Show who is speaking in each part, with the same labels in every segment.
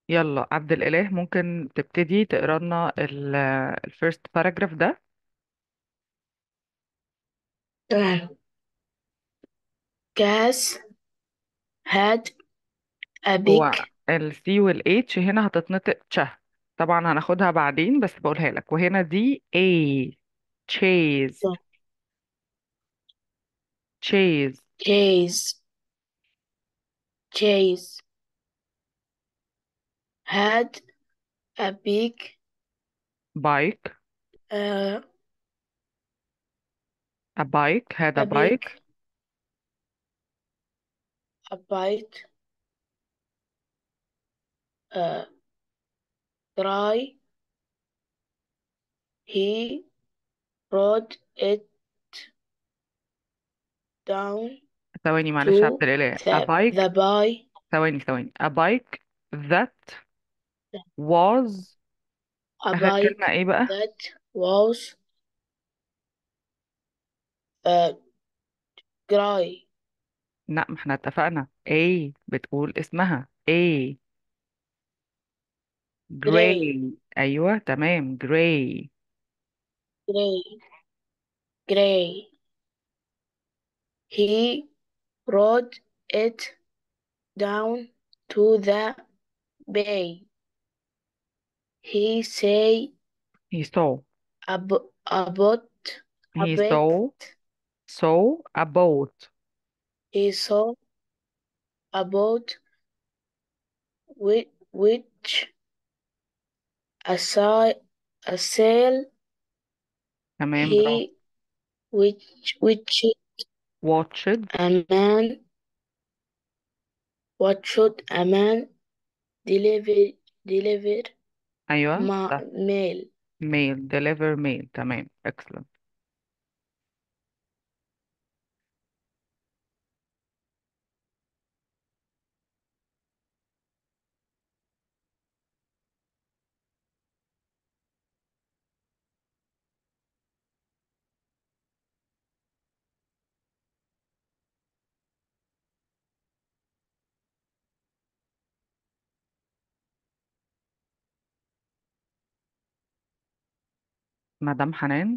Speaker 1: يلا عبد الإله ممكن تبتدي تقرا لنا الفيرست باراجراف ده
Speaker 2: تمام Cass had a
Speaker 1: هو
Speaker 2: big
Speaker 1: السي والاتش هنا هتتنطق تشه طبعا هناخدها بعدين بس بقولها لك وهنا دي A chase chase
Speaker 2: chase chase had a big
Speaker 1: bike
Speaker 2: uh,
Speaker 1: a bike had a
Speaker 2: a big
Speaker 1: bike
Speaker 2: a bite uh, dry he rode it down
Speaker 1: ثواني معلش يا عبد
Speaker 2: to
Speaker 1: الإله a
Speaker 2: the
Speaker 1: bike
Speaker 2: the boy
Speaker 1: ثواني ثواني a bike that was
Speaker 2: a
Speaker 1: آخر كلمة
Speaker 2: bike
Speaker 1: ايه بقى
Speaker 2: that was uh, dry
Speaker 1: لا ما احنا اتفقنا A بتقول اسمها A
Speaker 2: gray
Speaker 1: gray ايوه تمام gray
Speaker 2: gray gray he rode it down to the bay. He say
Speaker 1: he saw
Speaker 2: ab- about a
Speaker 1: he
Speaker 2: bit.
Speaker 1: saw saw a boat
Speaker 2: He saw a boat which, which a sail, a sail
Speaker 1: تمام برافو
Speaker 2: he which which
Speaker 1: watched
Speaker 2: a man watched a man deliver deliver
Speaker 1: ايوه
Speaker 2: ma
Speaker 1: صح
Speaker 2: mail.
Speaker 1: mail deliver mail تمام excellent مدام حنان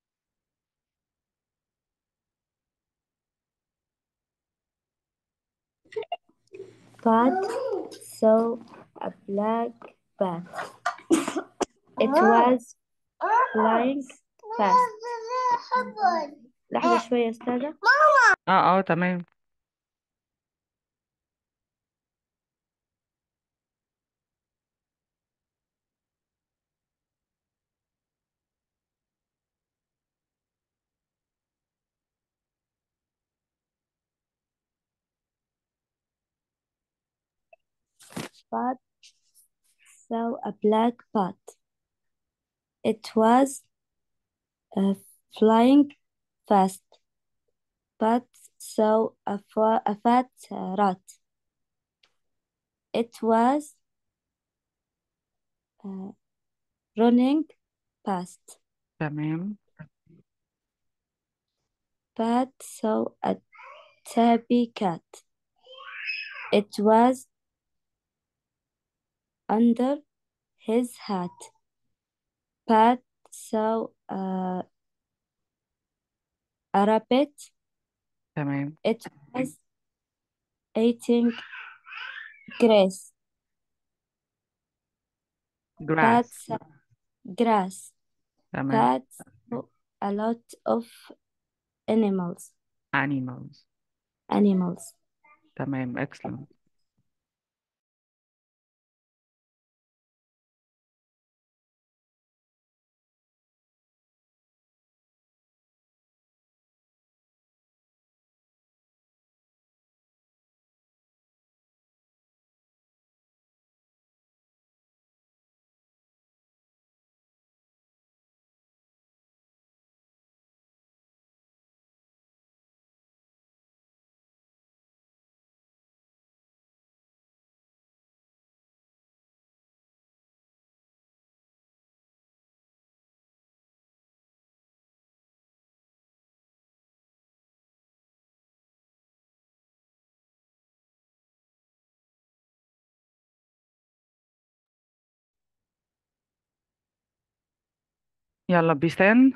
Speaker 3: Pat saw a black bat. It was flying fast. لحظة شوية يا أستاذة.
Speaker 1: اه اه تمام
Speaker 3: Pat saw a black bat. It was uh, flying fast. Pat saw a, fa- a fat uh, rat. It was uh, running past.
Speaker 1: تمام
Speaker 3: Pat saw a tabby cat. It was under his hat. Pat saw a, a rabbit.
Speaker 1: تمام
Speaker 3: It was eating grass. Pat
Speaker 1: grass
Speaker 3: saw grass.
Speaker 1: تمام
Speaker 3: Pat saw a lot of animals.
Speaker 1: animals
Speaker 3: Animals.
Speaker 1: تمام excellent يلا بيسان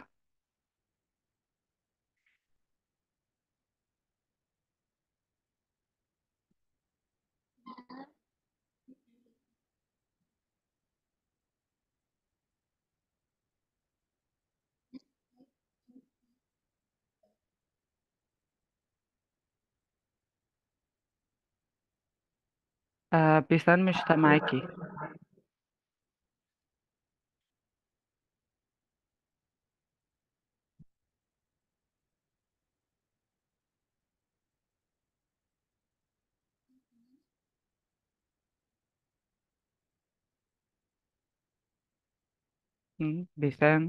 Speaker 1: آه بيسان مش سامعاكي مم، بيسان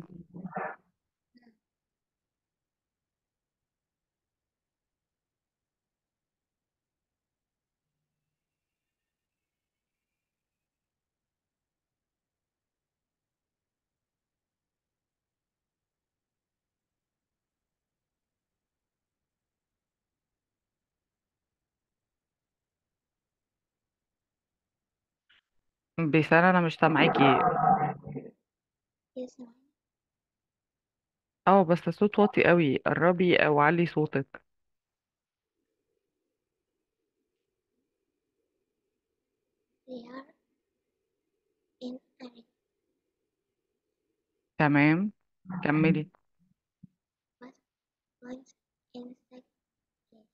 Speaker 1: بيسان انا مش سامعاكي
Speaker 3: يسمع
Speaker 1: اه بس الصوت واطي قوي قربي او علي صوتك
Speaker 3: they are in a
Speaker 1: تمام كملي
Speaker 3: what once insect cage.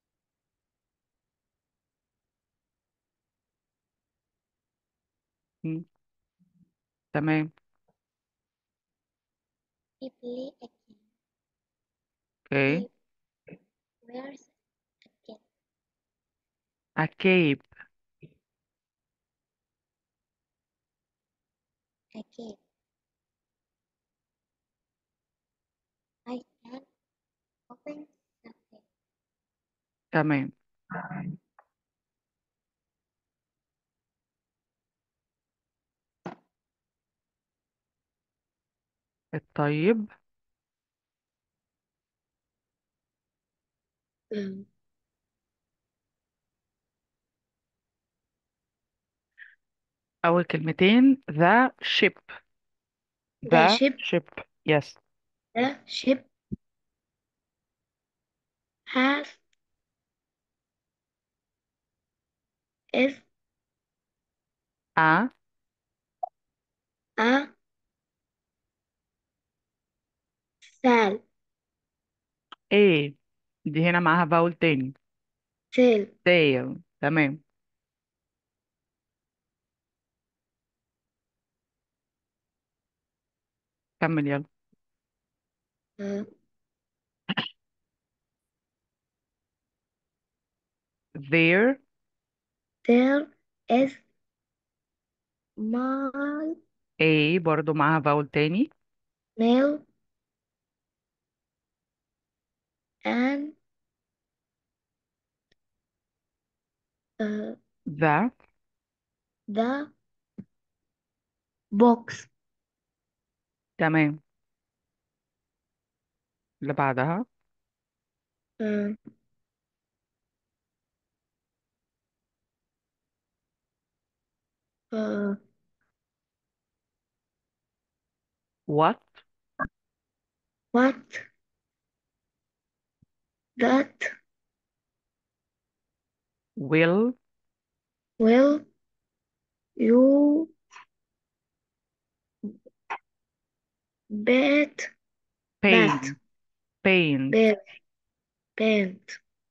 Speaker 1: مم، تمام
Speaker 3: He play a game.
Speaker 1: اوكي
Speaker 3: He wears a cap.
Speaker 1: اكيب
Speaker 3: A cape. I can open something.
Speaker 1: تمام الطيب
Speaker 2: um,
Speaker 1: اول كلمتين the ship
Speaker 2: the
Speaker 1: the
Speaker 2: ship
Speaker 1: ship yes
Speaker 2: the ship has is
Speaker 1: a
Speaker 2: a sail
Speaker 1: a دي هنا معاها باول تاني
Speaker 2: sail
Speaker 1: sail تمام كمل يلا
Speaker 2: uh,
Speaker 1: there
Speaker 2: there is my
Speaker 1: a برضو معاها باول تاني
Speaker 2: mail and uh,
Speaker 1: the
Speaker 2: the box
Speaker 1: تمام اللي بعدها
Speaker 2: uh, uh,
Speaker 1: what
Speaker 2: what that
Speaker 1: will
Speaker 2: will you bet bat
Speaker 1: paint paint
Speaker 2: bet paint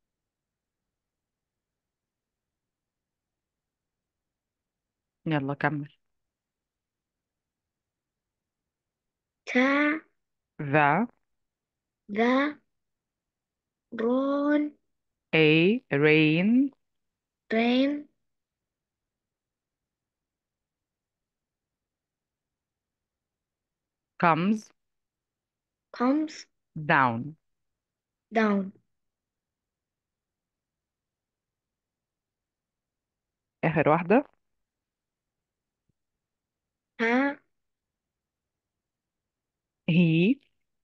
Speaker 1: يلا كمل
Speaker 2: ta
Speaker 1: the
Speaker 2: the ron
Speaker 1: a rain
Speaker 2: rain
Speaker 1: comes
Speaker 2: comes
Speaker 1: down
Speaker 2: down
Speaker 1: آخر واحدة
Speaker 2: ha
Speaker 1: he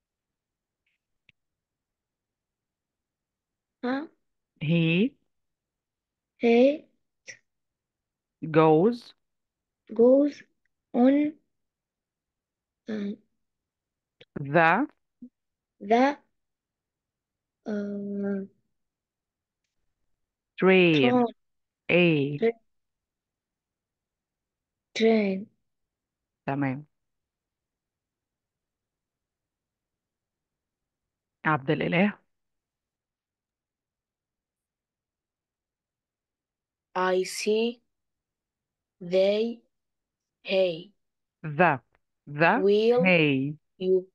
Speaker 2: ha
Speaker 1: he
Speaker 2: he
Speaker 1: goes
Speaker 2: goes on uh,
Speaker 1: the
Speaker 2: the uh,
Speaker 1: train
Speaker 2: train
Speaker 1: a
Speaker 2: train
Speaker 1: تمام عبد الإله
Speaker 2: I see they hay
Speaker 1: the the
Speaker 2: will
Speaker 1: hay
Speaker 2: you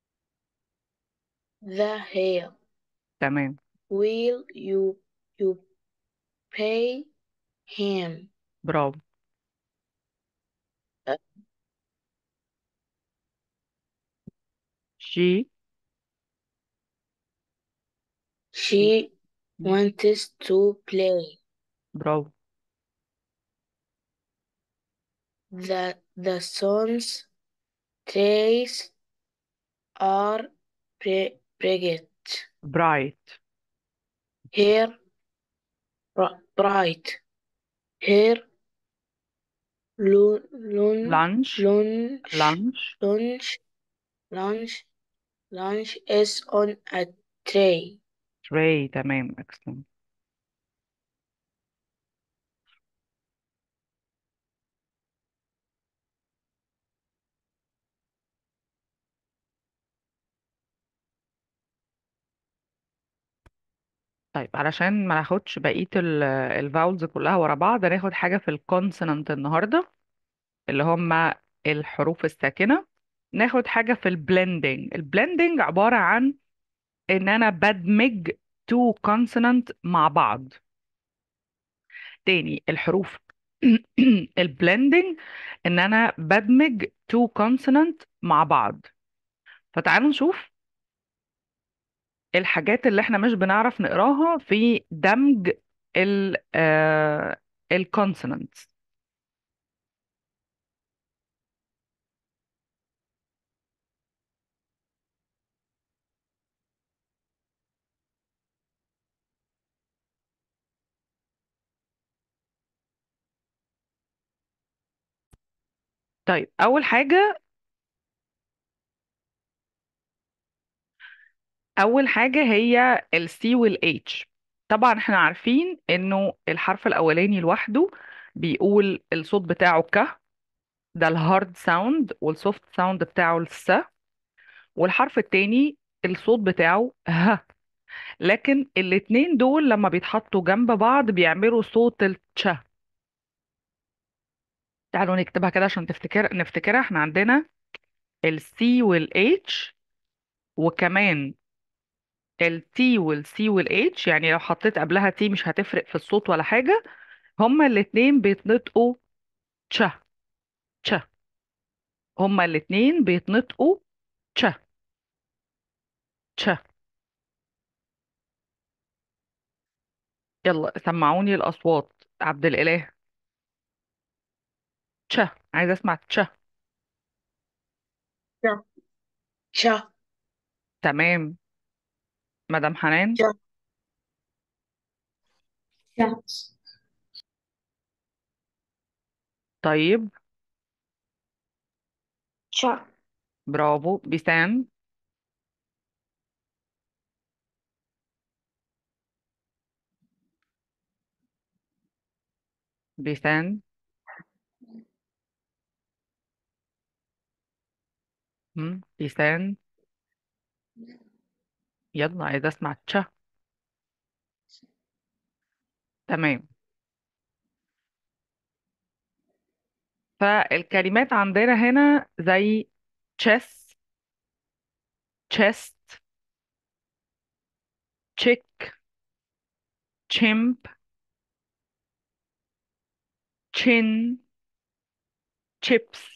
Speaker 2: the hair
Speaker 1: تمام
Speaker 2: will you you pay him
Speaker 1: برافو she
Speaker 2: she wants to play
Speaker 1: برافو
Speaker 2: the the sun's rays are bri- bright
Speaker 1: bright
Speaker 2: here bri- bright here lun lun
Speaker 1: lunch
Speaker 2: lunch
Speaker 1: lunch
Speaker 2: lunch lunch lunch is on a tray
Speaker 1: tray تمام excellent طيب علشان ما ناخدش بقية الفاولز كلها ورا بعض هناخد حاجة في الكونسونانت النهاردة اللي هم الحروف الساكنة ناخد حاجة في البلندنج البلندنج عبارة عن ان انا بدمج تو كونسونانت مع بعض تاني الحروف البلندنج ان انا بدمج تو كونسونانت مع بعض فتعالوا نشوف الحاجات اللي احنا مش بنعرف نقراها في دمج ال الكونسونانتس طيب اول حاجة اول حاجة هي السي والاتش طبعا احنا عارفين انه الحرف الاولاني لوحده بيقول الصوت بتاعه ك ده الهارد ساوند والسوفت ساوند بتاعه الس والحرف التاني الصوت بتاعه ه لكن الاتنين دول لما بيتحطوا جنب بعض بيعملوا صوت التش تعالوا نكتبها كده عشان تفتكر نفتكرها احنا عندنا السي والاتش وكمان التي والسي والاتش يعني لو حطيت قبلها تي مش هتفرق في الصوت ولا حاجة هما الاتنين بيتنطقوا تش تش هما الاتنين بيتنطقوا تش تش يلا سمعوني الأصوات عبد الإله تش عايزة أسمع تش
Speaker 2: cha cha
Speaker 1: تمام مدام حنان
Speaker 2: cha cha
Speaker 1: طيب
Speaker 2: cha
Speaker 1: برافو بيسان بيسان هم، بيسان يلا عايزة أسمع تش تمام فالكلمات عندنا هنا زي chess chest chick chimp chin chips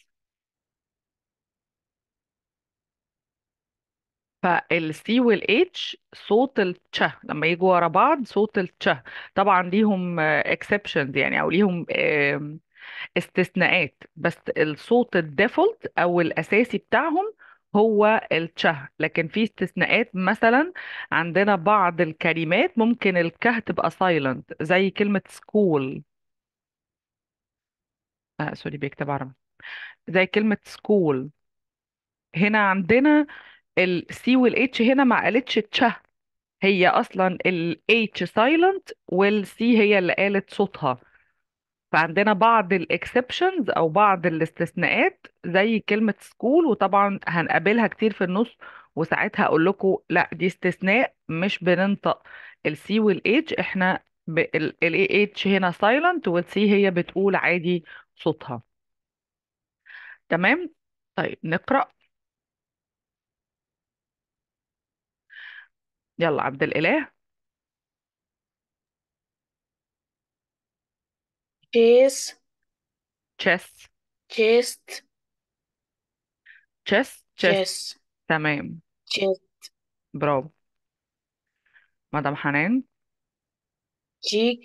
Speaker 1: فالسي والاتش صوت التش لما يجوا ورا بعض صوت التش طبعا ليهم اكسبشنز يعني او ليهم آم، استثناءات بس الصوت الديفولت او الاساسي بتاعهم هو التش لكن في استثناءات مثلا عندنا بعض الكلمات ممكن الكه تبقى سايلنت زي كلمة سكول آه سوري بيكتب عربي زي كلمة سكول هنا عندنا السي والاتش هنا ما قالتش تشه هي اصلا الاتش سايلنت والسي هي اللي قالت صوتها فعندنا بعض الاكسبشنز او بعض الاستثناءات زي كلمة سكول وطبعا هنقابلها كتير في النص وساعتها اقول لكم لا دي استثناء مش بننطق السي والاتش احنا الاي اتش هنا سايلنت والسي هي بتقول عادي صوتها تمام طيب نقرأ يلا عبد الإله
Speaker 2: chase
Speaker 1: chess
Speaker 2: chest
Speaker 1: chess chess
Speaker 2: chess
Speaker 1: تمام
Speaker 2: chest
Speaker 1: برافو مدام حنان
Speaker 2: cheek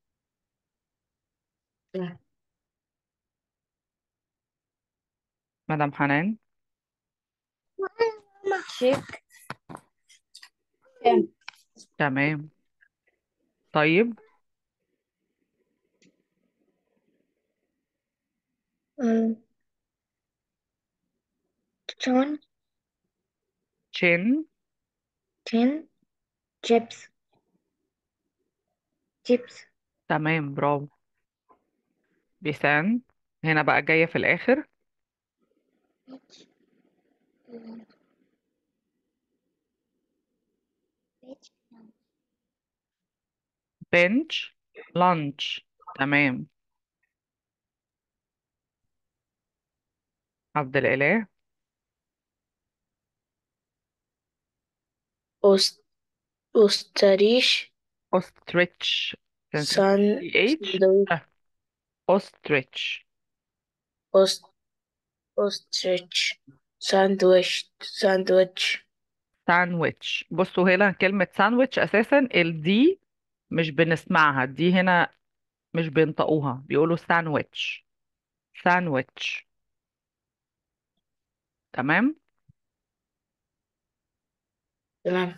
Speaker 1: مدام حنان
Speaker 3: check
Speaker 1: تمام طيب
Speaker 2: John
Speaker 1: chin
Speaker 2: tin chips chips
Speaker 1: تمام برافو بيسان هنا بقى جاية في الآخر bench lunch تمام عبد الإله
Speaker 2: Ost ostrich
Speaker 1: ostrich
Speaker 2: sun
Speaker 1: ch
Speaker 2: sandwich
Speaker 1: آه. ostrich
Speaker 2: ost ostrich sandwich sandwich
Speaker 1: sandwich بصوا هنا كلمة sandwich أساسا الدي مش بنسمعها دي هنا مش بينطقوها بيقولوا sandwich sandwich تمام
Speaker 2: تمام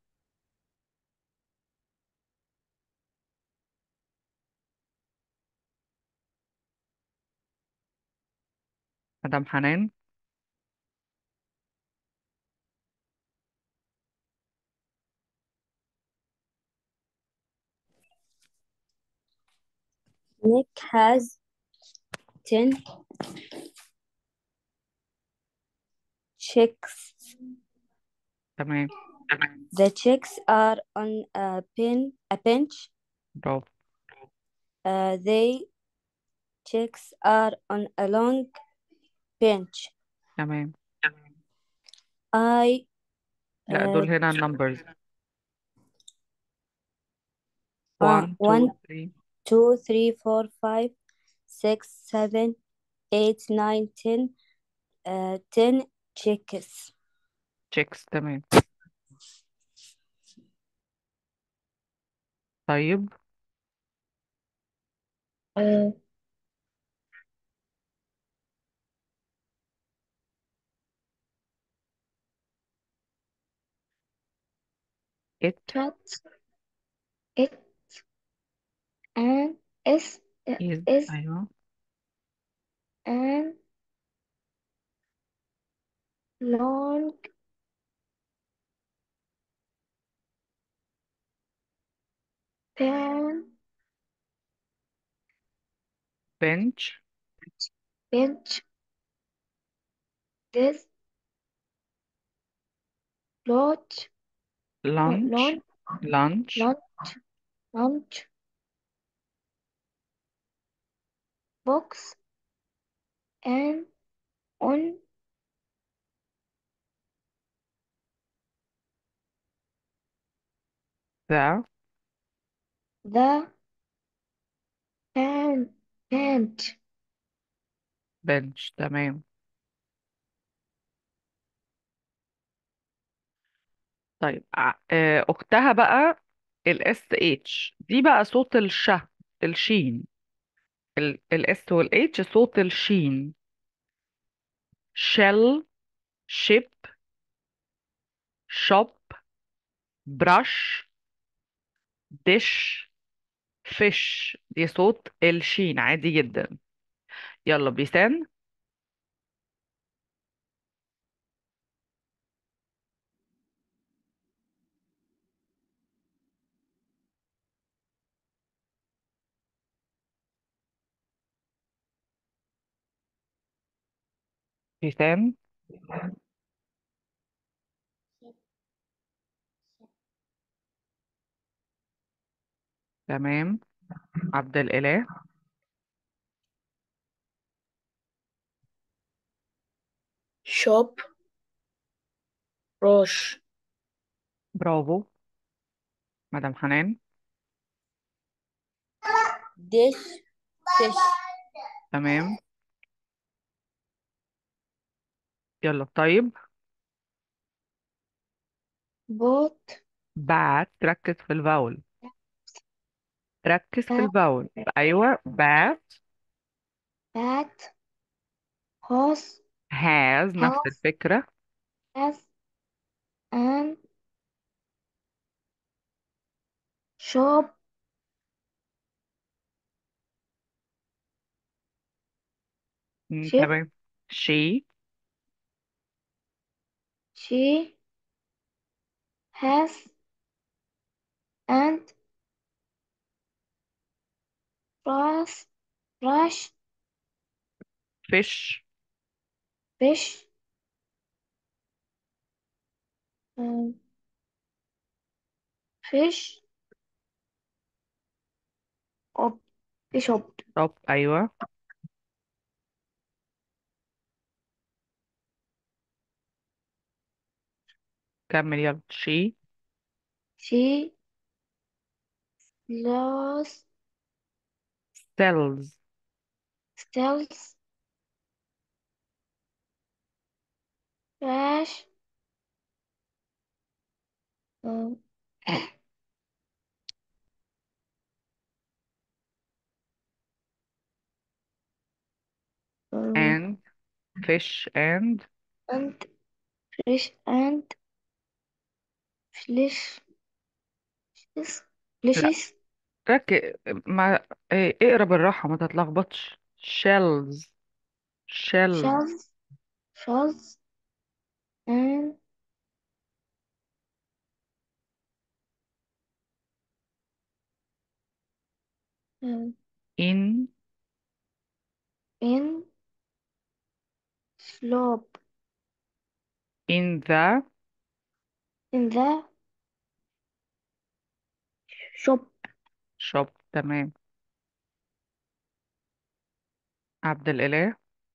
Speaker 1: مدام حنان
Speaker 3: Nick has 10 chicks.
Speaker 1: تمام
Speaker 3: The chicks are on a pin a bench.
Speaker 1: برافو
Speaker 3: Uh, they chicks are on a long bench.
Speaker 1: تمام
Speaker 3: I
Speaker 1: لا
Speaker 3: uh,
Speaker 1: دول هنا النمبرز
Speaker 3: uh,
Speaker 1: 1
Speaker 3: one,
Speaker 1: 2 3
Speaker 3: two, three, four, five, six, seven, eight, nine, ten. Uh, ten chicks.
Speaker 1: chicks تمام طيب
Speaker 2: uh,
Speaker 1: it
Speaker 2: cat it and is
Speaker 1: is
Speaker 2: is
Speaker 1: أيوه
Speaker 2: and long pen
Speaker 1: bench
Speaker 2: bench this lodge
Speaker 1: lunch
Speaker 2: lunch
Speaker 1: lunch
Speaker 2: lunch lunch box and on
Speaker 1: the
Speaker 2: the pen bench
Speaker 1: bench تمام طيب ع- آه، أختها بقى الاس اتش دي بقى صوت الش الشين الاس والاتش صوت الشين shell ship shop brush dish fish دي صوت الشين عادي جدا يلا بيسان حسام تمام عبد الإله
Speaker 4: shop روش
Speaker 1: برافو مدام حنان
Speaker 3: dish fish
Speaker 1: تمام يلا طيب
Speaker 2: بوت
Speaker 1: بات ركز في الفاول ركز في
Speaker 2: بات
Speaker 1: الفاول أيوة بات
Speaker 2: بات هوس
Speaker 1: has نفس
Speaker 2: هاوس
Speaker 1: الفكرة
Speaker 2: has an shop
Speaker 1: مم،
Speaker 2: ship
Speaker 1: تمام she
Speaker 2: she has and brush brush
Speaker 1: fish
Speaker 2: fish um, fish up fish up
Speaker 1: طب أيوة كمل يلا she
Speaker 2: she lost
Speaker 1: sells
Speaker 2: sells trash um, um,
Speaker 1: and fish and
Speaker 2: and fish and flesh fishes
Speaker 1: لا
Speaker 2: fishes
Speaker 1: ركز ما إيه، اقرا بالراحة ما تتلخبطش shells shells
Speaker 2: shells shells and um,
Speaker 1: in
Speaker 2: in slope
Speaker 1: in the
Speaker 2: in the shop
Speaker 1: shop تمام عبد الإله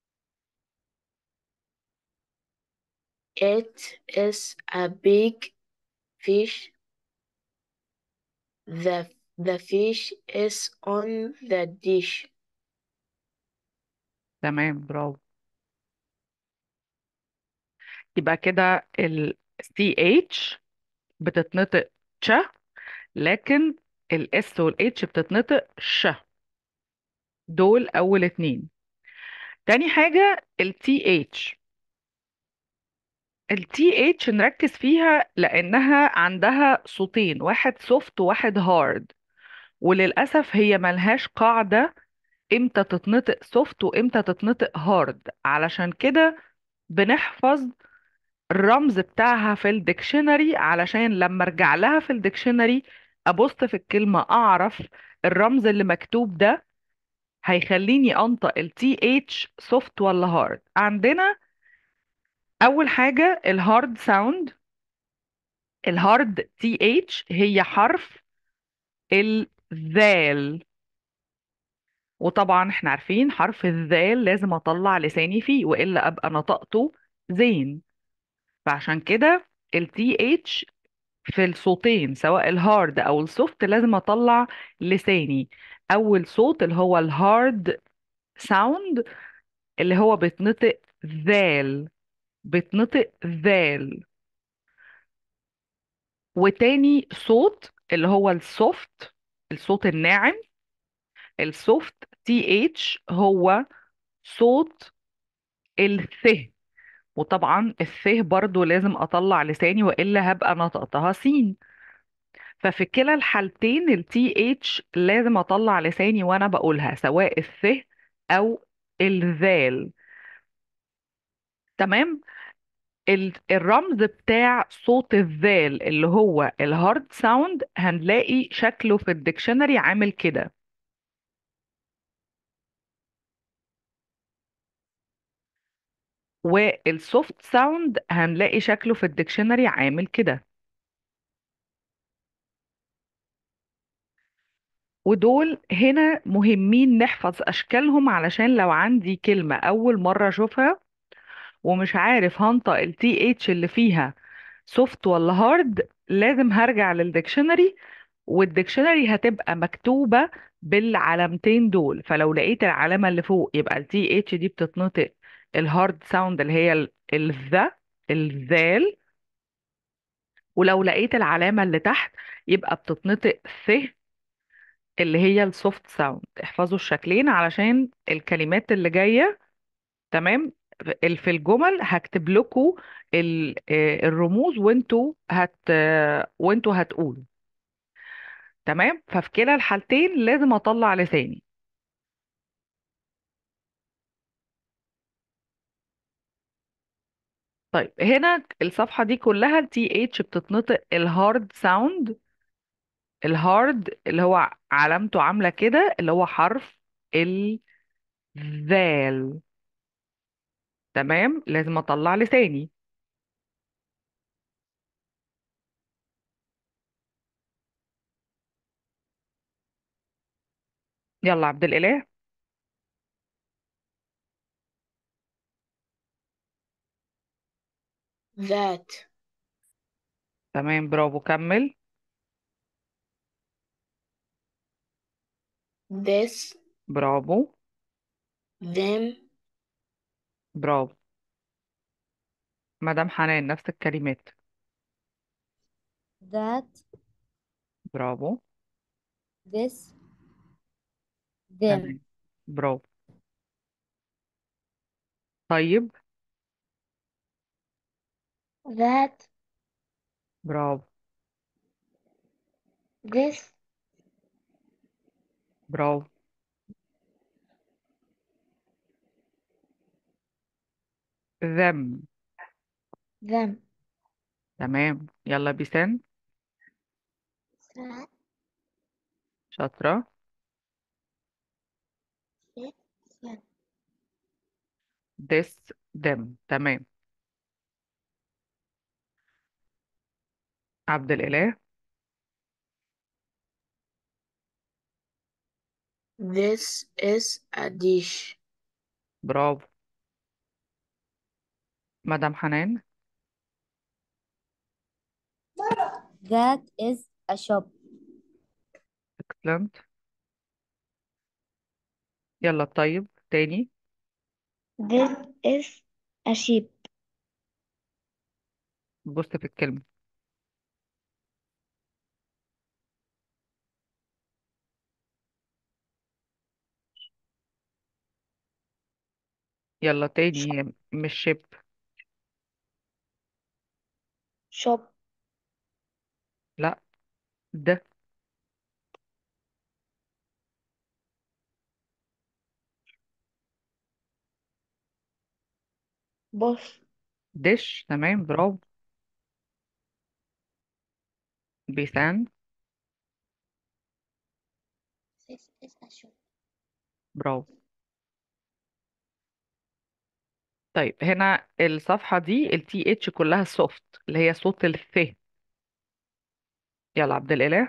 Speaker 4: it is a big fish the the fish is on the dish
Speaker 1: تمام برافو يبقى كده ال CH بتتنطق ش لكن ال S وال H بتتنطق ش دول أول اتنين تاني حاجة ال TH ال TH نركز فيها لأنها عندها صوتين واحد سوفت وواحد هارد وللأسف هي ملهاش قاعدة امتى تتنطق سوفت وامتى تتنطق هارد علشان كده بنحفظ الرمز بتاعها في الديكشنري علشان لما ارجع لها في الديكشنري ابص في الكلمة اعرف الرمز اللي مكتوب ده هيخليني انطق ال TH سوفت ولا هارد عندنا اول حاجة الهارد ساوند الهارد TH هي حرف الذال وطبعا احنا عارفين حرف الذال لازم اطلع لساني فيه والا ابقى نطقته زين فعشان كده ال TH في الصوتين سواء الهارد او السوفت لازم اطلع لساني اول صوت اللي هو الهارد ساوند اللي هو بيتنطق ذال بيتنطق ذال وتاني صوت اللي هو السوفت الصوت الناعم السوفت تي اتش هو صوت الث وطبعا الث برضو لازم اطلع لساني والا هبقى نطقتها سين ففي كلا الحالتين التي اتش لازم اطلع لساني وانا بقولها سواء الث او الذال تمام ال- الرمز بتاع صوت الذال اللي هو الهارد ساوند هنلاقي شكله في الديكشنري عامل كده والسوفت ساوند هنلاقي شكله في الديكشنري عامل كده ودول هنا مهمين نحفظ أشكالهم علشان لو عندي كلمة أول مرة أشوفها ومش عارف هنطق ال TH اللي فيها سوفت ولا هارد لازم هرجع للديكشنري والديكشنري هتبقى مكتوبة بالعلامتين دول فلو لقيت العلامة اللي فوق يبقى ال TH دي بتتنطق الهارد ساوند اللي هي ال- الذا الذال ولو لقيت العلامة اللي تحت يبقى بتتنطق ث اللي هي السوفت ساوند احفظوا الشكلين علشان الكلمات اللي جاية تمام ال- في الجمل هكتب لكم ال- آه، الرموز وانتوا هت آه، وانتوا هتقولوا تمام ففي كلا الحالتين لازم اطلع لساني طيب هنا الصفحة دي كلها ال TH بتتنطق الهارد ساوند الهارد اللي هو علامته عاملة كده اللي هو حرف الذال تمام لازم اطلع لساني يلا عبد الإله
Speaker 4: that,
Speaker 1: تمام برافو كمل
Speaker 4: this,
Speaker 1: برافو
Speaker 4: them,
Speaker 1: برافو مدام حنان نفس الكلمات
Speaker 3: that,
Speaker 1: برافو
Speaker 3: this, them,
Speaker 1: تمام برافو طيب
Speaker 2: that,
Speaker 1: برافو
Speaker 2: this,
Speaker 1: برافو them
Speaker 2: them,
Speaker 1: تمام يلا بيسان
Speaker 2: that,
Speaker 1: شاطرة
Speaker 2: it, them,
Speaker 1: this them تمام عبد الإله
Speaker 4: this is a dish,
Speaker 1: برافو مدام حنان
Speaker 3: that is a shop,
Speaker 1: excellent يلا طيب تاني
Speaker 2: this is a sheep,
Speaker 1: بص في الكلمة يلا تاني هي مش شيب
Speaker 2: shop,
Speaker 1: لا ده
Speaker 2: bus,
Speaker 1: دش تمام برافو بيسان
Speaker 2: this is a shop,
Speaker 1: برافو طيب هنا الصفحة دي ال TH كلها سوفت اللي هي صوت الث يلا عبد الإله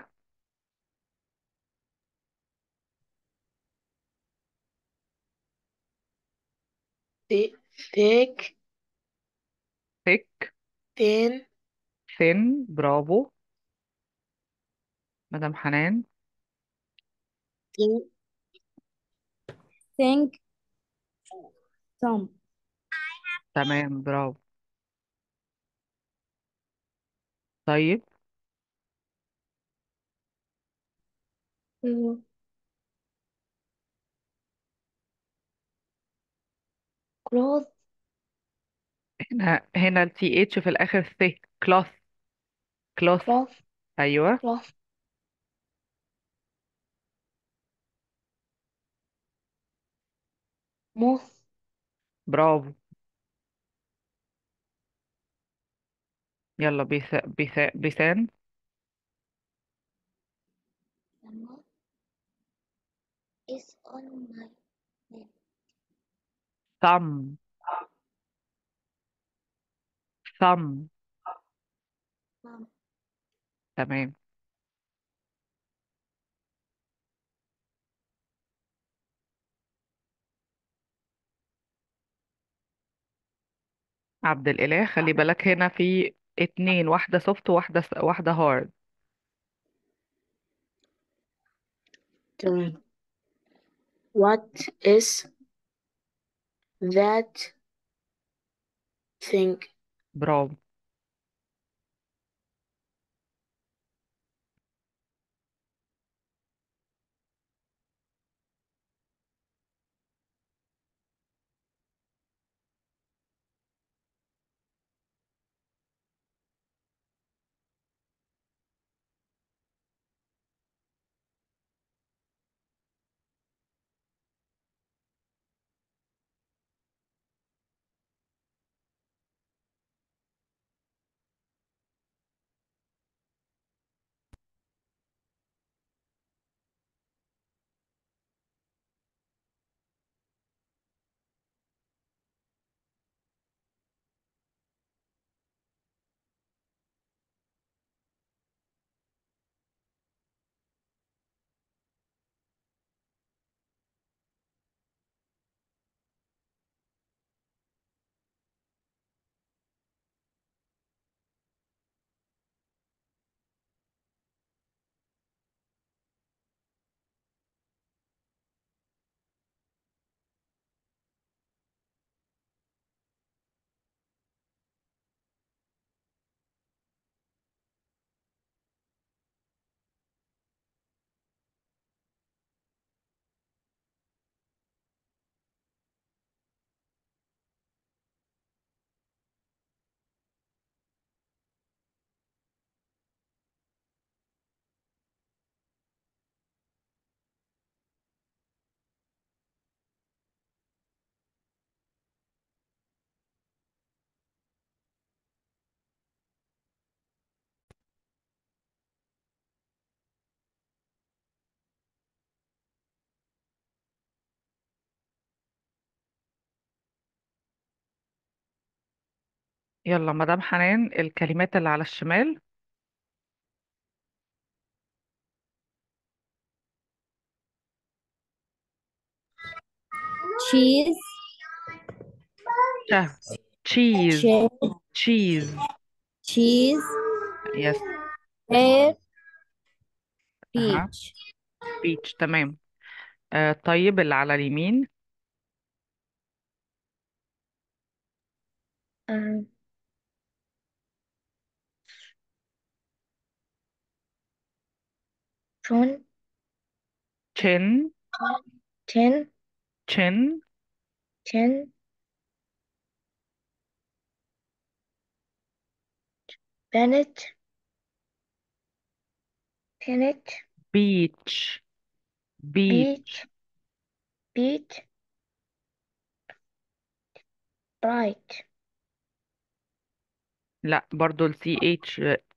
Speaker 4: thi- thick,
Speaker 1: thick
Speaker 4: thin,
Speaker 1: thin برافو مدام حنان
Speaker 4: thin,
Speaker 3: think, thumb,
Speaker 1: تمام برافو طيب
Speaker 2: mm, cloth,
Speaker 1: هنا هنا ال TH في الآخر ث cloth cloth
Speaker 2: cloth,
Speaker 1: أيوه
Speaker 2: cloth, moth,
Speaker 1: برافو يلا بيس... بيس... بيسان
Speaker 2: the moth is on my name,
Speaker 1: thumb thumb
Speaker 2: thumb
Speaker 1: تمام عبد الإله خلي بالك هنا في اتنين واحدة soft وواحدة واحدة hard
Speaker 4: تمام What is that thing
Speaker 1: برافو يلا مدام حنان الكلمات اللي على الشمال
Speaker 3: cheese
Speaker 1: شه cheese
Speaker 3: cheese
Speaker 1: cheese
Speaker 3: cheese
Speaker 1: يس
Speaker 3: pear
Speaker 1: أها
Speaker 3: peach
Speaker 1: peach تمام آه طيب اللي على اليمين
Speaker 2: um, John
Speaker 1: chin
Speaker 2: Ten
Speaker 1: chin
Speaker 2: Ten Bennett Bennett
Speaker 1: beach beach
Speaker 2: Beach Beach Bright
Speaker 1: لا برضو ال ch